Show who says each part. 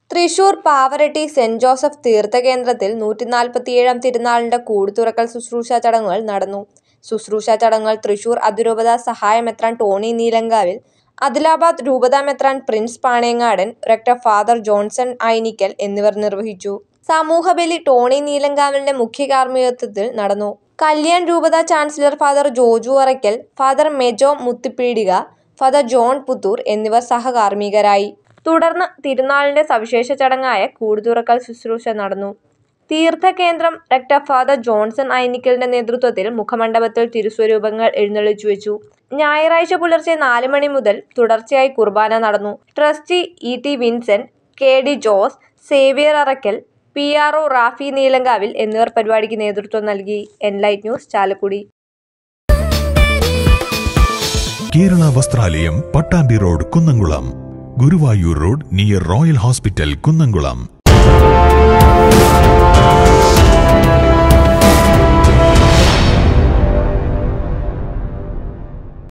Speaker 1: Thrissur Pavaratty Saint Joseph തീർത്ഥകേന്ദ്രത്തിൽ നൂറ്റിനാൽപ്പത്തിയേഴാം തിരുനാളിന്റെ കൂടുതുറക്കൽ ശുശ്രൂഷ ചടങ്ങുകൾ നടന്നു ശുശ്രൂഷ ചടങ്ങുകൾ തൃശൂർ അതിരൂപത സഹായ മെത്രാൻ ടോണി നീലങ്കാവിൽ ആദിലാബാദ് രൂപത മെത്രാൻ Prince Panengadan rector father Johnson Ainikkal എന്നിവർ നിർവഹിച്ചു സമൂഹബലി ടോണി നീലങ്കാവിലിന്റെ മുഖ്യ കാർമ്മികത്വത്തിൽ നടന്നു കല്യാൺ രൂപത chancellor father Joju Arakkal father Mejo Muthipeedika father John Puthur എന്നിവർ സഹകാർമ്മികരായി തുടർന്ന് തിരുനാളിന്റെ സവിശേഷ ചടങ്ങായ കൂടുതുറക്കൽ ശുശ്രൂഷ നടന്നു തീർത്ഥകേന്ദ്രം റെക്ടർ ഫാദർ ജോൺസൺ ഐനിക്കലിന്റെ നേതൃത്വത്തിൽ മുഖമണ്ഡപത്തിൽ തിരുസ്വരൂപങ്ങൾ എഴുന്നള്ളിച്ചു വെച്ചു ഞായറാഴ്ച പുലർച്ചെ നാല് മണി മുതൽ തുടർച്ചയായി കുർബാന നടന്നു trustee E T Vincent K D Jose Xavier Arakkal P R O Rafi Neelankavil എന്നിവർ പരിപാടിക്ക് നേതൃത്വം നൽകി Enlight News Chalakudy
Speaker 2: Kerala Vasthralayam Pattambi road Kunnamkulam Guruvayur road near Royal Hospital Kunnamkulam